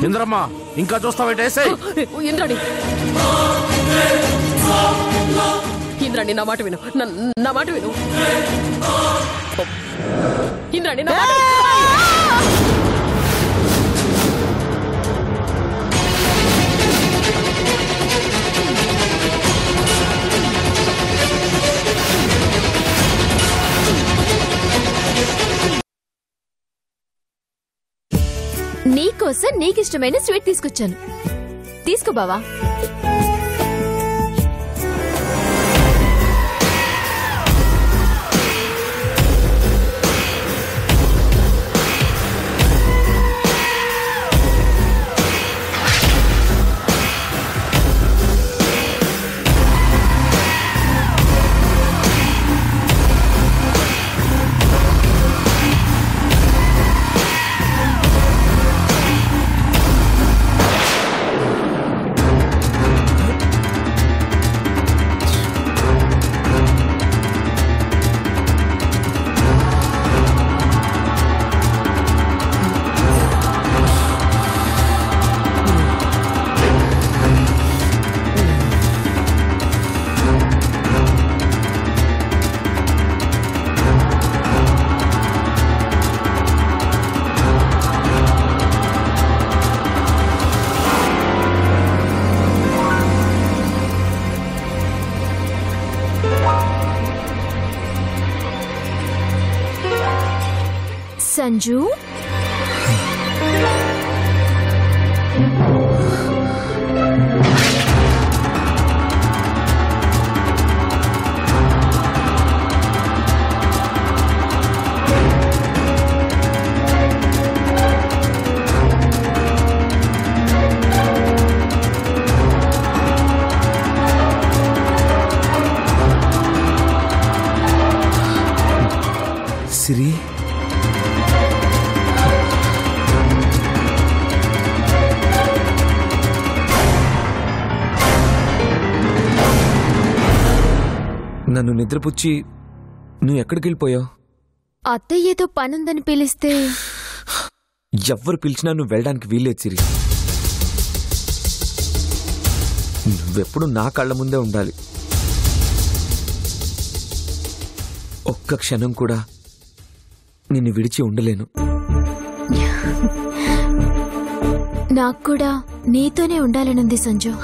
ఇంద్రమ్మ ఇంకా చూస్తావేంటి వేసేయ్ ఇంద్రాణి ఇంద్రాణి నా మాట విను నా- నా మాట విను ఇంద్రాణి నా మాట విను. నీకోసం నీకిష్టమైన స్వీట్ తీసుకొచ్చాను తీసుకో బావా సంజు సిరి నన్ను నిద్రపుచ్చి నువ్వు ఎక్కడికి వెళ్ళిపోయావు అత్తయ్య ఏదో పనుందని పిలిస్తే ఎవ్వరు పిలిచినా నువ్వు వెళ్ళడానికి వీల్లేదు సిరి నువ్వెప్పుడు నా కళ్ళ ముందే ఉండాలి ఒక్క క్షణం కూడా నిన్ను విడిచి ఉండలేను నాకు కూడా నీతోనే ఉండాలనుంది సంజు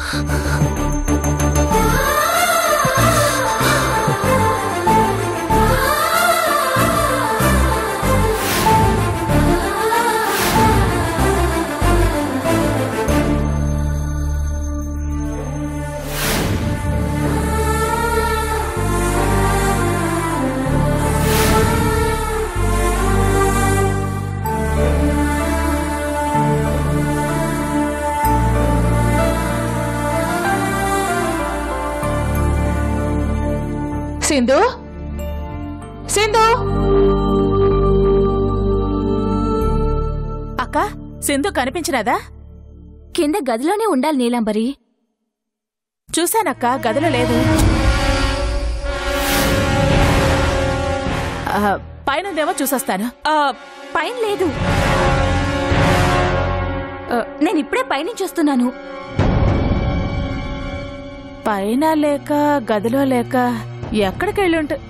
సింధు సింధు అక్క సింధు కనిపించినదా కింద గదిలోనే ఉండాలి నీలాంబరి చూశానక్క గదిలో లేదు ఆ, పైనుందేమో చూసొస్తాను పైన లేదు నేను ఇప్పుడే పైనుంచి వస్తున్నాను పైన లేక గదిలో లేక ఎక్కడికి వెళ్ళి ఉంట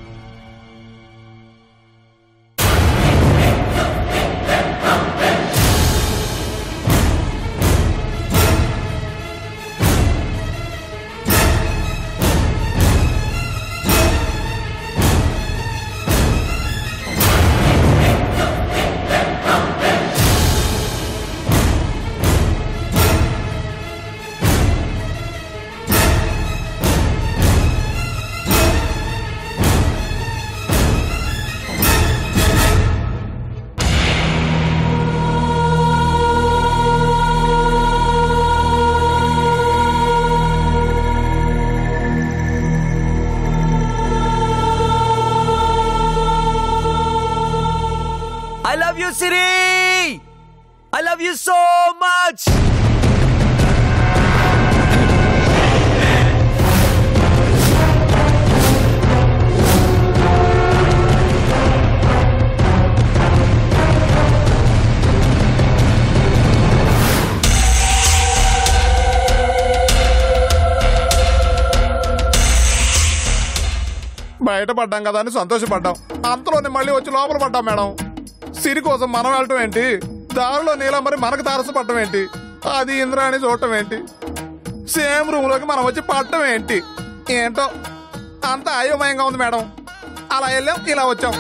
బయట పడ్డాం కదా అని సంతోషపడ్డాం అంతలోనే మళ్ళీ వచ్చి లోపల పడ్డాం మేడం సిరి కోసం మనం వెళ్ళటం ఏంటి దారిలో నీలా మరి మనకు తారసపడటం ఏంటి అది ఇంద్రాణి చూడటం ఏంటి సేమ్ రూమ్ లోకి మనం వచ్చి పడటం ఏంటి ఏంటో అంత అయోమయంగా ఉంది మేడం అలా వెళ్ళాం ఇలా వచ్చాం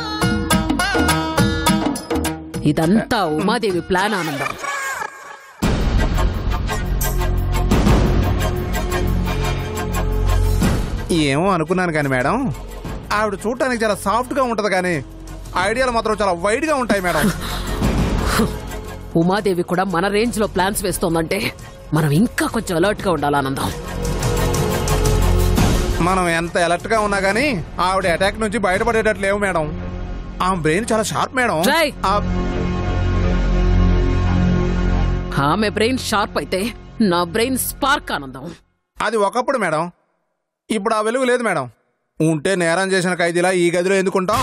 ఇదంతా ఉమాదేవి ప్లాన్ ఆనందం ఏమో అనుకున్నాను కానీ మేడం ఆవిడ చూడటానికి చాలా సాఫ్ట్ గా ఉంటది కానీ ఐడియాలు మాత్రం చాలా వైడ్ గా ఉంటాయి మేడం ఉమాదేవి కూడా మన రేంజ్ లో ప్లాన్స్ వేస్తోందంటే మనం ఇంకా కొంచెం అలర్ట్ గా ఉండాలి ఆనందం మనం ఎంత అలర్ట్ గా ఉన్నా గానీ ఆవిడ అటాక్ నుంచి బయటపడేటట్లు లేవు మేడం ఆ బ్రెయిన్ చాలా షార్ప్ మేడం Right. ఆ- ఆమె బ్రెయిన్ షార్ప్ అయితే నా బ్రెయిన్ స్పార్క్ ఆనందం అది ఒకప్పుడు మేడం ఇప్పుడు ఆ వెలుగు లేదు మేడం ఉంటే నేరం చేసిన ఖైదీలా ఈ గదిలో ఎందుకుంటాం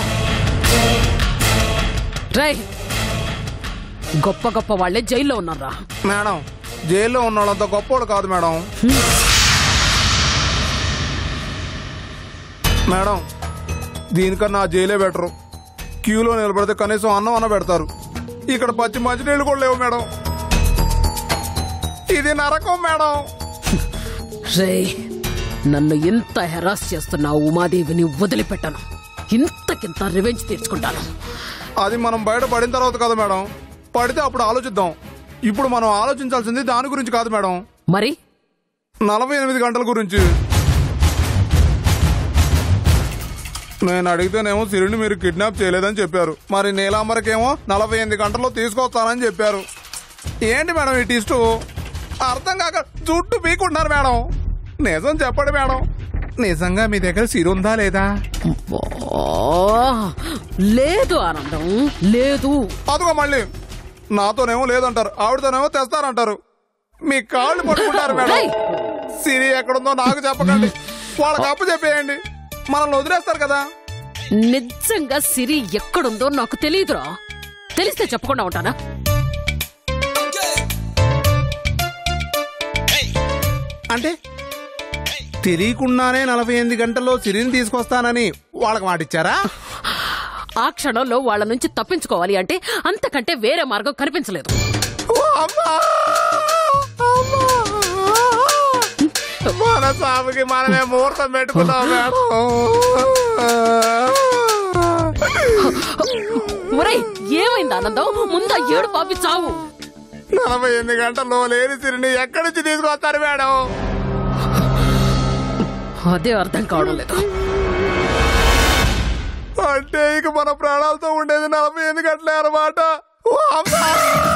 రై గొప్ప గొప్ప వాళ్ళే జైల్లో ఉన్నారా మేడం జైల్లో ఉన్న వాళ్ళంత గొప్పోడు కాదు మేడం మేడం దీనికన్నా ఆ జైలే బెటరు క్యూలో నిలబడితే కనీసం అన్నం అన్న పెడతారు ఇక్కడ పచ్చి మంచినీళ్ళు కూడా లేవు మేడం ఇది నరకం మేడం రే నన్ను ఇంత హెరాస్ చేస్తున్న ఆ ఉమాదేవిని వదిలిపెట్టను ఇంతకింత రివెంజ్ తీర్చుకుంటాను అది మనం బయట పడిన తర్వాత కదా మేడం పడితే అప్పుడు ఆలోచిద్దాం ఇప్పుడు మనం ఆలోచించాల్సింది దాని గురించి కాదు మేడం మరి నలభై ఎనిమిది గంటల గురించి నేను అడిగితేనేమో సిరిని మీరు కిడ్నాప్ చేయలేదని చెప్పారు మరి నీలాంబరకేమో నలభై ఎనిమిది గంటల్లో తీసుకొస్తానని చెప్పారు ఏంటి మేడం ఈ టిస్టు అర్థం కాక జుట్టు పీకుంటున్నారు మేడం నిజం చెప్పండి మేడం నిజంగా మీ దగ్గర సిరి ఉందా లేదా ఓ, లేదు ఆనందం లేదు అదిగో మళ్ళీ నాతోనేమో లేదంటారు ఆవిడతోనేమో తెస్తారంటారు మీ కాళ్ళు పట్టుకుంటారు మేడం ఏయ్! సిరి ఎక్కడుందో నాకు చెప్పకండి వాళ్ళకి అప్పు చెప్పేయండి మనల్ని వదిలేస్తారు కదా నిజంగా సిరి ఎక్కడుందో నాకు తెలియదురా తెలిస్తే చెప్పకుండా ఉంటానా అంటే తెలియకుండానే నలభై ఎనిమిది గంటల్లో సిరిని తీసుకొస్తానని వాళ్ళకి మాటిచ్చారా ఆ క్షణంలో వాళ్ళ నుంచి తప్పించుకోవాలి అంటే అంతకంటే వేరే మార్గం కనిపించలేదు ఓ అమ్మా! అమ్మా! మన సాగుకి మనమే ముహూర్తం పెట్టుకున్నాం మేడం ఒరేయ్ ఏమైంది ఆనందం ముందా ఏడు పాపి చావు నలభై ఎనిమిది గంటల్లో లేని సిరిని ఎక్కడి నుంచి తీసుకొస్తారు మేడం అదే అర్థం కావడం లేదు అంటే ఇక మన ప్రాణాలతో ఉండేది నలభై ఎనిమిది గంటలే అనమాట ఓ అమ్మా!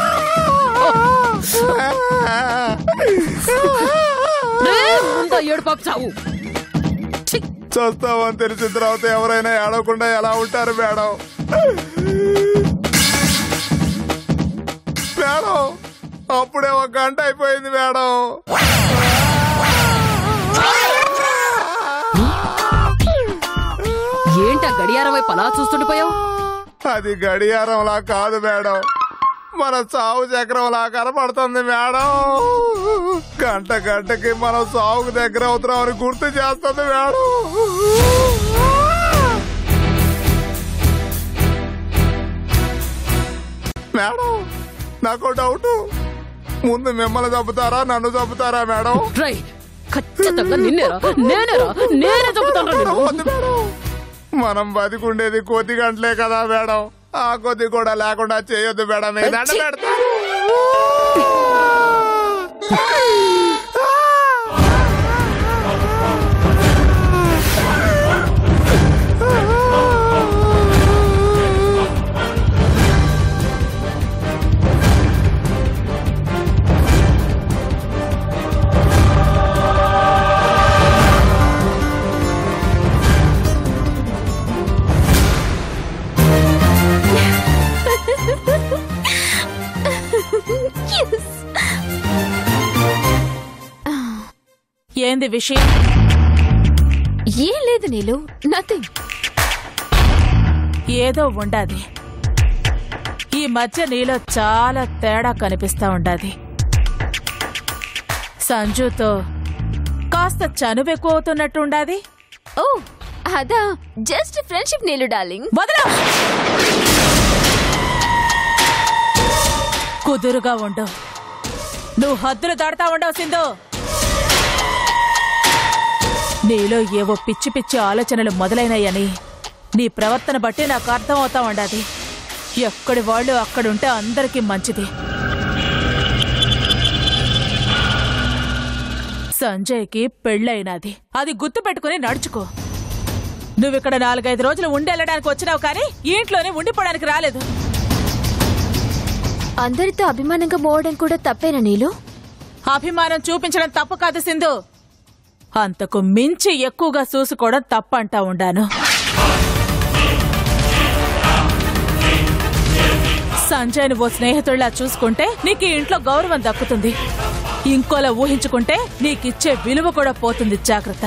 రేయ్, ముందా ఏడు పాపి చావు ఛీ! చస్తామని తెలిసిన తర్వాత ఎవరైనా ఏడవకుండా ఎలా ఉంటారు మేడం మేడం అప్పుడే ఒక గంట అయిపోయింది మేడం ఏంటా గడియారం వైపు అలా చూస్తుండిపోయావు అది గడియారంలా కాదు మేడం మన సాగు చక్రంలా కనపడుతుంది మేడం గంట గంటకి మనం సాగుకు దగ్గర అవుతున్నామని గుర్తు చేస్తుంది మేడం మేడం నాకు డౌట్ ముందు మిమ్మల్ని చంపుతారా నన్ను చంపుతారా మేడం రై ఖచ్చితంగా నిన్నేరా నేనేరా నేనే చెబుతాను నేను వద్దు మేడం మనం బతికుండేది కొద్ది గంటలే కదా మేడం ఆ కొద్ది కూడా లేకుండా చేయొద్దు మేడం మీకు దండ పెడతా ఏంది విషయం ఏం లేదు నీలు నథింగ్ ఏదో ఉండాది ఈ మధ్య నీలో చాలా తేడా కనిపిస్తా ఉండాది సంజుతో కాస్త చనువెక్కువవుతున్నట్టుండాది ఓ అదా జస్ట్ ఫ్రెండ్షిప్ నీళ్ళు డార్లింగ్ వదలా కుదురుగా ఉండు నువ్వు హద్దులు దాడుతా ఉండవు సింధు నీలో ఏవో పిచ్చి పిచ్చి ఆలోచనలు మొదలైనాయని నీ ప్రవర్తన బట్టి నాకు అర్థం అవుతా ఉండాది ఎక్కడి వాళ్ళు అక్కడుంటే అందరికీ మంచిది సంజయ్కి పెళ్ళైనది అది గుర్తు పెట్టుకుని నడుచుకో నువ్విక్కడ నాలుగైదు రోజులు ఉండి వెళ్ళడానికి వచ్చినావు కానీ ఈ ఇంట్లోనే ఉండిపోవడానికి రాలేదు అందరితో అభిమానంగా మోవడం కూడా తప్పేనా నీళ్ళు అభిమానం చూపించడం తప్పు కాదు సింధు అంతకు మించి ఎక్కువగా చూసుకోవడం తప్పంటా ఉండాను సంజయ్ని ఓ స్నేహితుడిలా చూసుకుంటే నీకు ఈ ఇంట్లో గౌరవం దక్కుతుంది ఇంకోలా ఊహించుకుంటే నీకిచ్చే విలువ కూడా పోతుంది జాగ్రత్త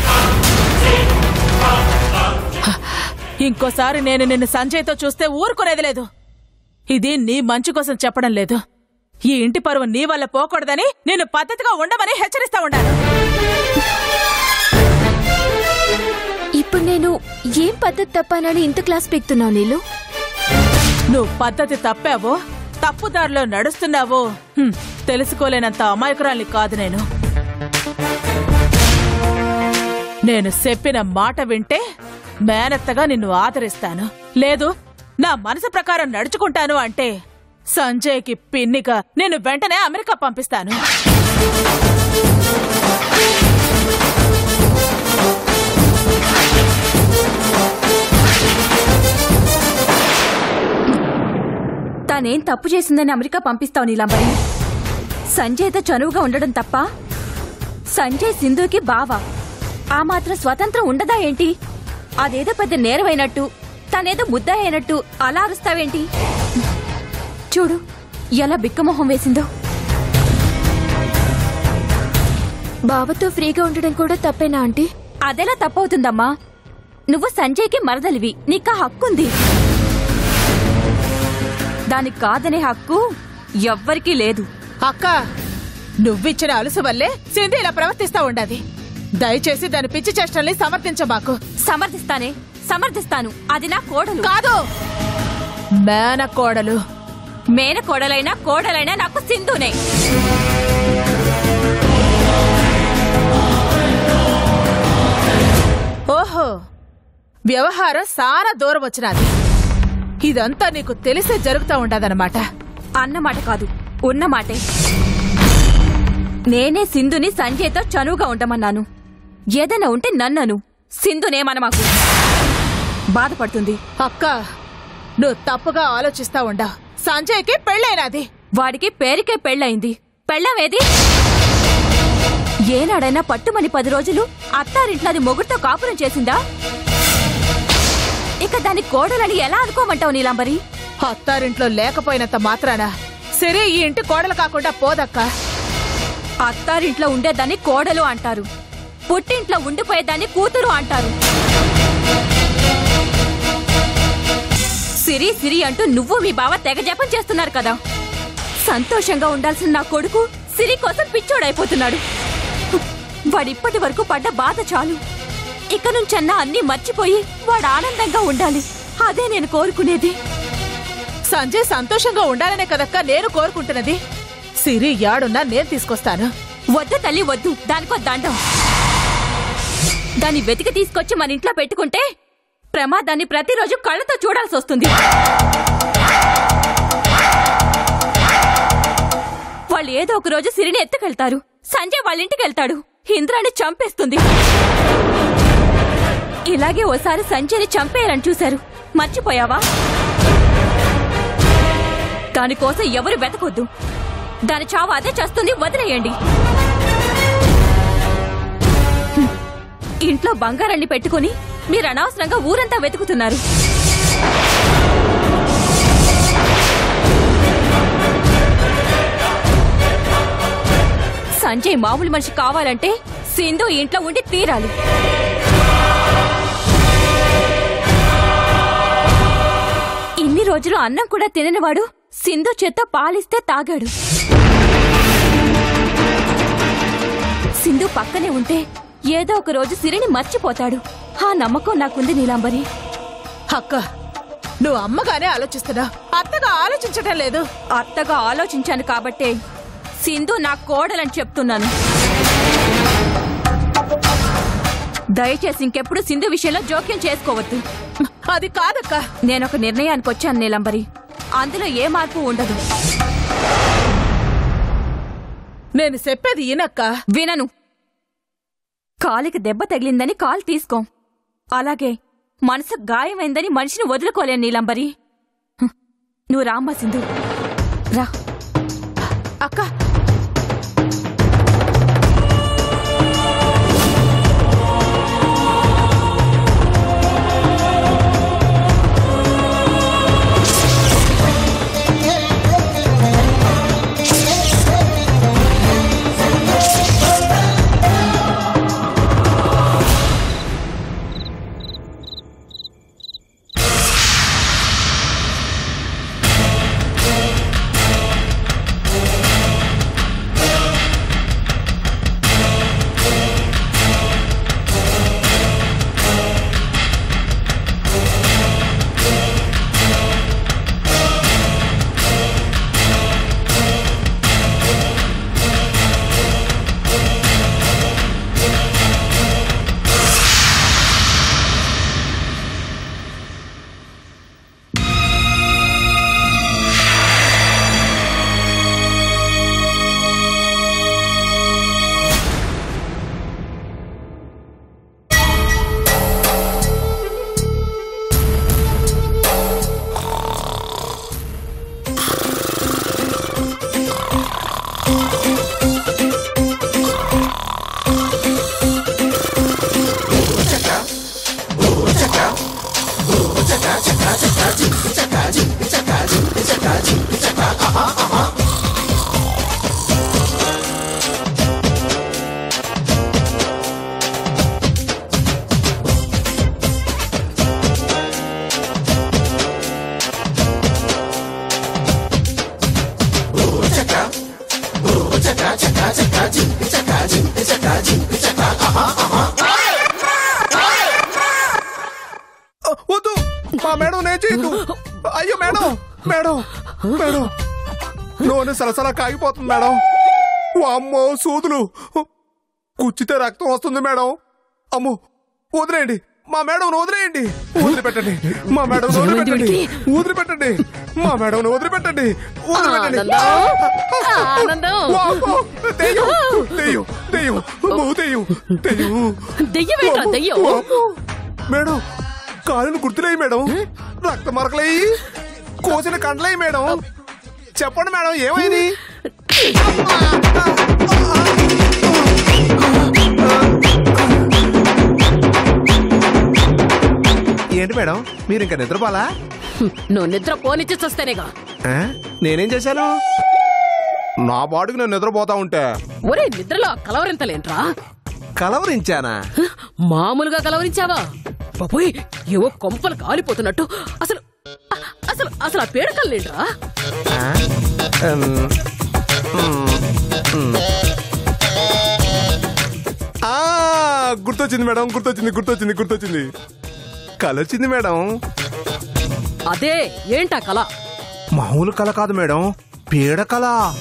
హ, ఇంకోసారి నేను నిన్ను సంజయ్తో చూస్తే ఊరుకునేది లేదు ఇది నీ మంచి కోసం చెప్పడం లేదు ఈ ఇంటి పరువు నీ వల్ల పోకూడదని నేను పద్ధతిగా ఉండమని హెచ్చరిస్తా ఉండాలి ఇప్పుడు నేను ఏం పద్ధతి తప్పానని ఇంత క్లాస్ పెక్తున్నావు నీళ్ళు నువ్వు పద్ధతి తప్పావో తప్పుదారిలో నడుస్తున్నావో హ్మ్, తెలుసుకోలేనంత అమాయకురాల్ని కాదు నేను నేను చెప్పిన మాట వింటే మేనత్తగా నిన్ను ఆదరిస్తాను లేదు నా మనసు ప్రకారం నడుచుకుంటాను అంటే సంజయ్కి పిన్నిగా నేను వెంటనే అమెరికా పంపిస్తాను తానేం తప్పు చేసిందని అమెరికా పంపిస్తావు నీలంబరి సంజయ్తో చనువుగా ఉండడం తప్ప సంజయ్ సింధుకి బావా ఆ మాత్రం స్వతంత్రం ఉండదా ఏంటి అదేదో పెద్ద నేరమైనట్టు తనేదో ముద్ద అయినట్టు అలా అరుస్తావేంటి చూడు ఎలా బిక్కమొహం వేసిందో బావతో ఫ్రీగా ఉండడం కూడా తప్పేనా ఆంటీ అదెలా తప్పవుతుందమ్మా నువ్వు సంజయ్కి మరదలివి నీకు ఆ హక్కుంది దానికి కాదనే హక్కు ఎవ్వరికీ లేదు అక్క నువ్విచ్చిన అలుసు వల్లే సింధు ఇలా ప్రవర్తిస్తా ఉండాది దయచేసి దాని పిచ్చి చేష్టల్ని సమర్థించబాకు సమర్థిస్తానే సమర్థిస్తాను అది నా కోడలు కాదు మేనకోడలు మేన కోడలైనా కోడలైనా నాకు సింధునే ఓహో వ్యవహారం చాలా దూరం వచ్చినది ఇదంతా నీకు తెలిసే జరుగుతా ఉండదన్నమాట అన్నమాట కాదు ఉన్న మాటే నేనే సింధుని సంజయ్తో చనువుగా ఉండమన్నాను ఏదైనా ఉంటే నన్నను సింధునే మన మాకు బాధపడుతుంది అక్క నువ్వు తప్పుగా ఆలోచిస్తా ఉండా సంజయ్కి పెళ్ళైనది వాడికి పేరుకే పెళ్ళయింది పెళ్ళమేది ఏనాడైనా పట్టుమని పది రోజులు అత్తారింట్లో అది మొగుడుతో కాపురం చేసిందా ఇక దాని కోడలని ఎలా అనుకోమంటావు నీలాంబరి అత్తారింట్లో లేకపోయినంత మాత్రాన సరే ఈ ఇంటి కోడలు కాకుండా పోదక్క అత్తారింట్లో ఉండేదాన్ని కోడలు అంటారు పుట్టింట్లో ఉండిపోయేదాన్ని కూతురు అంటారు సిరి సిరి అంటూ నువ్వు మీ బావ తెగ జపం చేస్తున్నారు కదా సంతోషంగా ఉండాల్సిన నా కొడుకు సిరి కోసం పిచ్చోడైపోతున్నాడు వాడిప్పటి వరకు పడ్డ బాధ చాలు ఇక నుంచన్నా అన్నీ మర్చిపోయి వాడు ఆనందంగా ఉండాలి అదే నేను కోరుకునేది సంజయ్ సంతోషంగా ఉండాలనే కదక్క నేను కోరుకుంటున్నది సిరి యాడున్నా నేను తీసుకొస్తాను వద్దు తల్లి వద్దు దానికో దండం దాన్ని వెతికి తీసుకొచ్చి మన ఇంట్లో పెట్టుకుంటే ప్రమాదాన్ని ప్రతిరోజు కళ్ళతో చూడాల్సి వస్తుంది వాళ్ళు ఏదో ఒక రోజు సిరిని ఎత్తుకెళ్తారు సంజయ్ వాళ్ళ ఇంటికి వెళ్తాడు ఇంద్రాన్ని చంపేస్తుంది ఇలాగే ఓసారి సంజయ్ని చంపేయాలని చూశారు మర్చిపోయావా దానికోసం ఎవరు వెతకొద్దు దాని చావు అదే చేస్తుంది వదిలేయండి హ్మ్. ఇంట్లో బంగారాన్ని పెట్టుకుని మీరు అనవసరంగా ఊరంతా వెతుకుతున్నారు సంజయ్ మామూలు మనిషి కావాలంటే సింధు ఈ ఇంట్లో ఉండి తీరాలి ఇన్ని రోజులు అన్నం కూడా తిననివాడు సింధు చేత్తో పాలిస్తే తాగాడు సింధు పక్కనే ఉంటే ఏదో ఒక రోజు సిరిని మర్చిపోతాడు ఆ నమ్మకం నాకుంది నీలాంబరి అక్క నువ్వు అమ్మగానే ఆలోచిస్తున్నావు అత్తగా ఆలోచించటం లేదు అత్తగా ఆలోచించాను కాబట్టే సింధు నా కోడలని చెప్తున్నాను దయచేసి ఇంకెప్పుడు సింధు విషయంలో జోక్యం చేసుకోవద్దు అది కాదక్క నేనొక నిర్ణయానికి వచ్చాను నీలంబరి అందులో ఏ మార్పు ఉండదు నేను చెప్పేది ఈనక్క వినను కాలికి దెబ్బ తగిలిందని కాలు తీసుకో అలాగే మనసు గాయమైందని మనిషిని వదులుకోలేను నీలంబరి హ్మ్. నువ్వు రామ్మా సింధు రా అక్క ఆ, వద్దు మా మేడం నేను చేయదు అయ్యో మేడం మేడం మేడం నూనె సలసలా కాగిపోతుంది మేడం అమ్మో సూదులు కుచ్చితే రక్తం వస్తుంది మేడం అమ్మో వదిలేయండి మా మేడం వదిలేయండి వదిలిపెట్టండి మా మేడం వదిలిపెట్టండి వదిలిపెట్టండి మా మేడం వదిలిపెట్టండి వదిలిపెట్టండి ఆనందం ఆనందం వామ్మో, దెయ్యం దెయ్యం దెయ్యం అమ్మో, దెయ్యం దెయ్యం దెయ్యమేట్రా దెయ్యం వామ్మో. మేడం కాలును గుర్తులేయి మేడం రక్త మరకలేయి కోసిన కండలేయి మేడం చెప్పండి మేడం ఏమైంది ఏంటి మేడం మీరు ఇంకా నిద్రపోలా నువ్వు నిద్ర పోనిచ్చి చస్తేనేగా ఆ? నేనేం చేశాను నా బాడుకు నేను నిద్రపోతా ఉంటే ఒరే నిద్రలో కలవరింతలేంట్రా కలవరించానా మామూలుగా కలవరించావా బాబోయ్ ఏవో కొంపలు కాలిపోతున్నట్టు అసలు అ- అసలు అసలు ఆ పేడకల్లేంట్రా ఆ? ఉమ్, ఉమ్, ఉమ్. ఆ, గుర్తొచ్చింది మేడం గుర్తొచ్చింది గుర్తొచ్చింది గుర్తొచ్చింది కల వచ్చింది మేడం అదే ఏంటా కళ మామూలు కళ కాదు మేడం పీడ కళ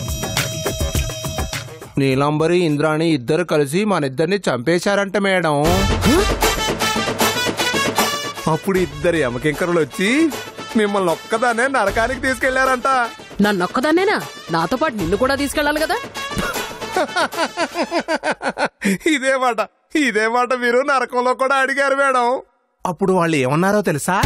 నీలాంబరి ఇంద్రాణి ఇద్దరు కలిసి మన ఇద్దరిని చంపేశారంట మేడం అప్పుడు ఇద్దరు యమకింకరులు వచ్చి మిమ్మల్ని ఒక్కదానే నరకానికి తీసుకెళ్లారంట నన్నొక్కదాన్నేనా నాతో పాటు నిన్ను కూడా తీసుకెళ్ళాలి కదా ఇదే మాట ఇదే మాట మీరు నరకంలో కూడా అడిగారు మేడం అప్పుడు వాళ్ళు ఏమన్నారో తెలుసా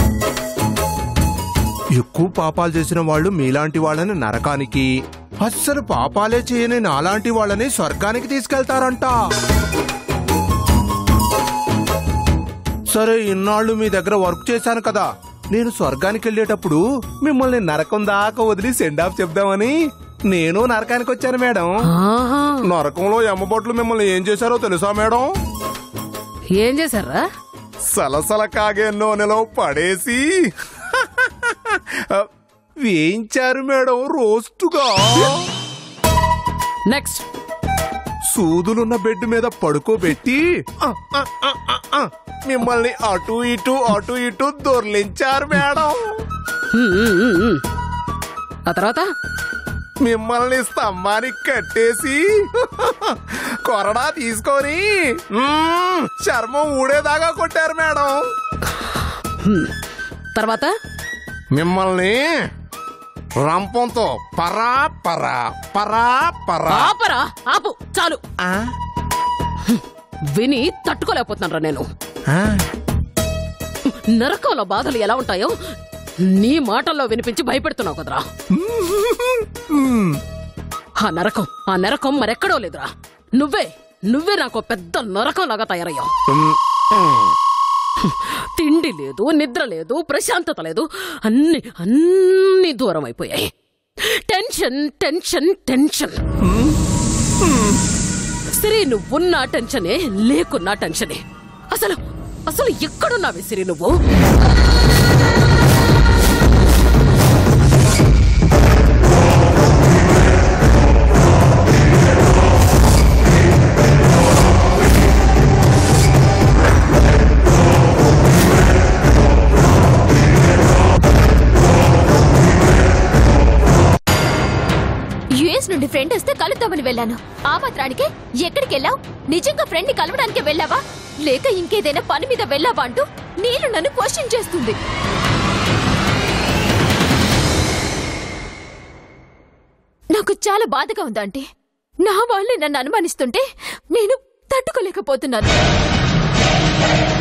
ఎక్కువ పాపాలు చేసిన వాళ్ళు మీలాంటి వాళ్ళని నరకానికి అస్సలు పాపాలే చేయని నాలాంటి వాళ్ళని స్వర్గానికి తీసుకెళ్తారంట సరే ఇన్నాళ్ళు మీ దగ్గర వర్క్ చేశాను కదా నేను స్వర్గానికి వెళ్ళేటప్పుడు మిమ్మల్ని నరకం దాకా వదిలి సెండ్ ఆఫ్ చెప్దామని నేను నరకానికి వచ్చాను మేడం ఆహా నరకంలో ఎమ్మబొట్లు మిమ్మల్ని ఏం చేశారో తెలుసా మేడం ఏం చేశారా సలసల కాగే నూనెలో పడేసి వేయించారు మేడం రోస్టుగా నెక్స్ట్ సూదులున్న బెడ్ మీద పడుకోబెట్టి ఆ, ఆ, ఆ, ఆ, ఆ, మిమ్మల్ని అటు ఇటు అటు ఇటు దొర్లించారు మేడం ఉమ్, ఉమ్, ఉమ్, ఉమ్. ఆ తర్వాత మిమ్మల్ని స్తంభానికి కట్టేసి కొరడా తీసుకొని మ్మ్, చర్మం ఊడేదాకా కొట్టారు మేడం తర్వాత మిమ్మల్ని రంపంతో పరా పరా పరా పరా ఆపరా ఆపు చాలు ఆ? విని తట్టుకోలేకపోతున్నారా నేను నరకంలో బాధలు ఎలా ఉంటాయో నీ మాటల్లో వినిపించి భయపెడుతున్నావు కదరా ఆ నరకం ఆ నరకం మరెక్కడో లేదురా నువ్వే నువ్వే నాకు పెద్ద నరకం లాగా తయారయ్యావు తిండి లేదు నిద్ర లేదు ప్రశాంతత లేదు అన్ని అన్ని దూరం అయిపోయాయి టెన్షన్ టెన్షన్ టెన్షన్ సిరి నువ్వున్నా టెన్షనే లేకున్నా టెన్షనే అసలు అసలు ఎక్కడున్నావే సిరి నువ్వు యుఎస్ నుండి ఫ్రెండ్ వస్తే కలుద్దామని వెళ్ళాను ఆ మాత్రానికి ఎక్కడికి వెళ్ళావు నిజంగా ఫ్రెండ్ ని కలవడానికి వెళ్ళావా లేక ఇంకేదైనా పని మీద వెళ్ళావా అంటూ నీళ్ళు నన్ను క్వశ్చన్ చేస్తుంది నాకు చాలా బాధగా ఉందంటే నా వాళ్ళే నన్ను అనుమానిస్తుంటే నేను తట్టుకోలేకపోతున్నాను